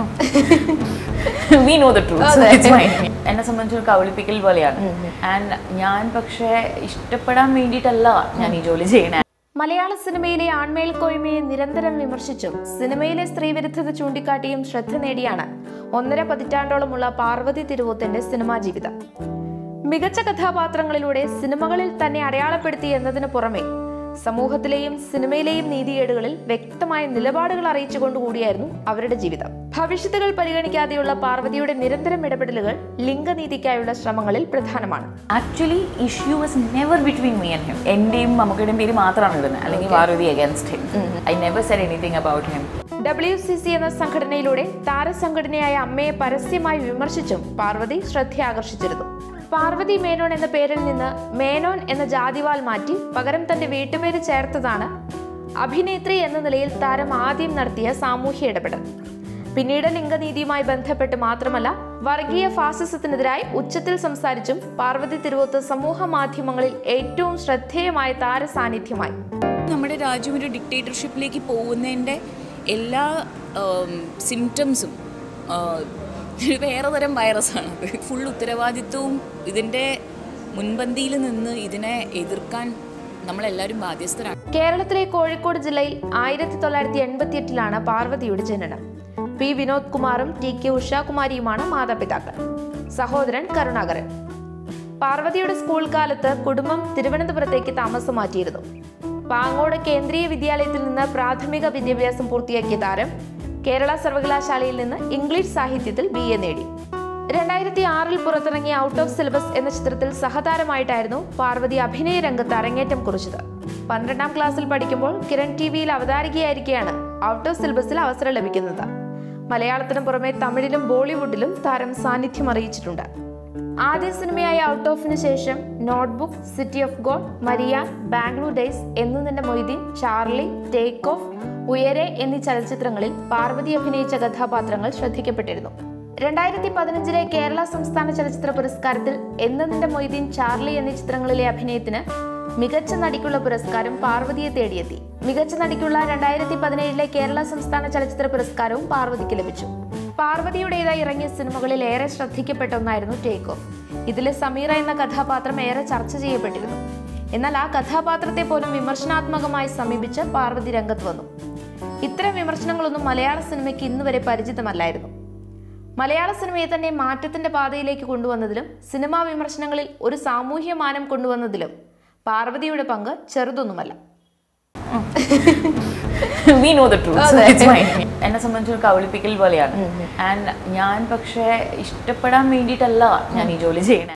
V know the truth എന്നെ സംബന്ധിച്ചൊരു കബളിപ്പിക്കൽ പോലെയാണ് ആൻഡ് ഞാൻ പക്ഷേ ഇഷ്ടപ്പെടാൻ വേണ്ടിയിട്ടല്ല ഞാൻ ഈ ജോലി ചെയ്യണേ മലയാള സിനിമയിലെ ആൺമേൽക്കോയ്മയെ നിരന്തരം വിമർശിച്ചും സിനിമയിലെ സ്ത്രീവിരുദ്ധത ചൂണ്ടിക്കാട്ടിയും ശ്രദ്ധ നേടിയാണ് ഒന്നര പതിറ്റാണ്ടോളമുള്ള പാർവതി തിരുവോത്തിന്റെ സിനിമാ ജീവിതം മികച്ച കഥാപാത്രങ്ങളിലൂടെ സിനിമകളിൽ തന്നെ അടയാളപ്പെടുത്തി എന്നതിനു പുറമെ സമൂഹത്തിലെയും സിനിമയിലെയും നീതികേടുകളിൽ വ്യക്തമായ നിലപാടുകൾ അറിയിച്ചുകൊണ്ടുകൂടിയായിരുന്നു അവരുടെ ജീവിതം ഭവിഷ്യത്തുകൾ പരിഗണിക്കാതെയുള്ള പാർവതിയുടെ നിരന്തരം ഇടപെടലുകൾ ലിംഗനീതിക്കായുള്ള ശ്രമങ്ങളിൽ പ്രധാനമാണ് actually issue was never between me and him എന്റെയും മമ്മൂക്കയുടെയും പേര് മാത്രമാണ് ഇടുന്നത് അല്ലെങ്കിൽ Parvathy against him I never said anything about him W C C എന്ന സംഘടനയിലൂടെ താരസംഘടനയായ അമ്മയെ പരസ്യമായി വിമർശിച്ചും പാർവതി ശ്രദ്ധ ആകർഷിച്ചിരുന്നു പാർവതി മേനോൻ എന്ന പേരിൽ നിന്ന് മേനോൻ എന്ന ജാതിവാൽ മാറ്റി പകരം തന്റെ വീട്ടുപേര് ചേർത്തതാണ് അഭിനേത്രി എന്ന നിലയിൽ താരം ആദ്യം നടത്തിയ സാമൂഹ്യ ഇടപെടൽ പിന്നീട് ലിംഗനീതിയുമായി ബന്ധപ്പെട്ട് മാത്രമല്ല വർഗീയ ഫാസിസത്തിനെതിരായി ഉച്ചത്തിൽ സംസാരിച്ചും പാർവതി തിരുവോത്ത് സമൂഹ മാധ്യമങ്ങളിൽ ഏറ്റവും ശ്രദ്ധേയമായ താര സാന്നിധ്യമായി നമ്മുടെ രാജ്യം ഒരു ഡിക്റ്റേറ്റർഷിപ്പിലേക്ക് പോകുന്നതിൻ്റെ എല്ലാ സിംറ്റംസും വേറെ തരം വൈറസാണ് അത് ഫുൾ ഉത്തരവാദിത്വവും ഇതിൻ്റെ മുൻപന്തിയിൽ നിന്ന് ഇതിനെ എതിർക്കാൻ നമ്മളെല്ലാവരും ബാധ്യസ്ഥരാണ് കേരളത്തിലെ കോഴിക്കോട് ജില്ലയിൽ ആയിരത്തി തൊള്ളായിരത്തി എൺപത്തി എട്ടിലാണ് പാർവതിയുടെ ജനനം പി വിനോദ് കുമാറും ടി കെ ഉഷാകുമാരിയുമാണ് മാതാപിതാക്കൾ സഹോദരൻ കരുണാകരൻ പാർവതിയുടെ സ്കൂൾ കാലത്ത് കുടുംബം തിരുവനന്തപുരത്തേക്ക് താമസം മാറ്റിയിരുന്നു പാങ്ങോട് കേന്ദ്രീയ വിദ്യാലയത്തിൽ നിന്ന് പ്രാഥമിക വിദ്യാഭ്യാസം പൂർത്തിയാക്കിയ താരം കേരള സർവകലാശാലയിൽ നിന്ന് ഇംഗ്ലീഷ് സാഹിത്യത്തിൽ ബി എ നേടി രണ്ടായിരത്തി ആറിൽ പുറത്തിറങ്ങിയ ഔട്ട് ഓഫ് സിലബസ് എന്ന ചിത്രത്തിൽ സഹതാരമായിട്ടായിരുന്നു പാർവതി അഭിനയ രംഗത്ത് അരങ്ങേറ്റം കുറിച്ചത് പന്ത്രണ്ടാം ക്ലാസ്സിൽ പഠിക്കുമ്പോൾ കിരൺ ടി വിയിൽ അവതാരികയായിരിക്കെയാണ് ഔട്ട് ഓഫ് സിലബസിൽ അവസരം ലഭിക്കുന്നത് മലയാളത്തിന് പുറമെ തമിഴിലും ബോളിവുഡിലും താരം സാന്നിധ്യം അറിയിച്ചിട്ടുണ്ട് ആദ്യ സിനിമയായ ഔട്ട് ഓഫിന് ശേഷം നോട്ട്ബുക്ക് സിറ്റി ഓഫ് ഗോഡ് മരിയ ബാംഗ്ലൂർ ഡേയ്സ് എന്നു നിന്റെ Moideen Charlie take off Uyare എന്നീ ചലച്ചിത്രങ്ങളിൽ പാർവതി അഭിനയിച്ച കഥാപാത്രങ്ങൾ ശ്രദ്ധിക്കപ്പെട്ടിരുന്നു രണ്ടായിരത്തി പതിനഞ്ചിലെ കേരള സംസ്ഥാന ചലച്ചിത്ര പുരസ്കാരത്തിൽ എന്ന് നിന്റെ മൊയ്തീൻ ചാർലി എന്നീ ചിത്രങ്ങളിലെ അഭിനയത്തിന് മികച്ച നടിക്കുള്ള പുരസ്കാരം പാർവതിയെ തേടിയെത്തി മികച്ച നടിക്കുള്ള രണ്ടായിരത്തി പതിനേഴിലെ കേരള സംസ്ഥാന ചലച്ചിത്ര പുരസ്കാരവും പാർവതിക്ക് ലഭിച്ചു പാർവതിയുടേതായി ഇറങ്ങിയ സിനിമകളിൽ ഏറെ ശ്രദ്ധിക്കപ്പെട്ട ഒന്നായിരുന്നു ടേക്ക് ഓഫ് ഇതിലെ സമീറ എന്ന കഥാപാത്രം ഏറെ ചർച്ച ചെയ്യപ്പെട്ടിരുന്നു എന്നാൽ ആ കഥാപാത്രത്തെ പോലും വിമർശനാത്മകമായി സമീപിച്ച് പാർവതി രംഗത്ത് വന്നു ഇത്തരം വിമർശനങ്ങളൊന്നും മലയാള സിനിമയ്ക്ക് ഇന്നുവരെ പരിചിതമല്ലായിരുന്നു മലയാള സിനിമയെ തന്നെ മാറ്റത്തിന്റെ പാതയിലേക്ക് കൊണ്ടുവന്നതിലും സിനിമാ വിമർശനങ്ങളിൽ ഒരു സാമൂഹ്യ മാനം കൊണ്ടുവന്നതിലും പാർവതിയുടെ പങ്ക് ചെറുതൊന്നുമല്ല വി നോ ദ ട്രൂത്ത് എന്നെ സംബന്ധിച്ചൊരു കബളിപ്പിക്കൽ പോലെയാണ് ആൻഡ് ഞാൻ പക്ഷേ ഇഷ്ടപ്പെടാൻ വേണ്ടിയിട്ടല്ല ഞാൻ ഈ ജോലി ചെയ്യണേ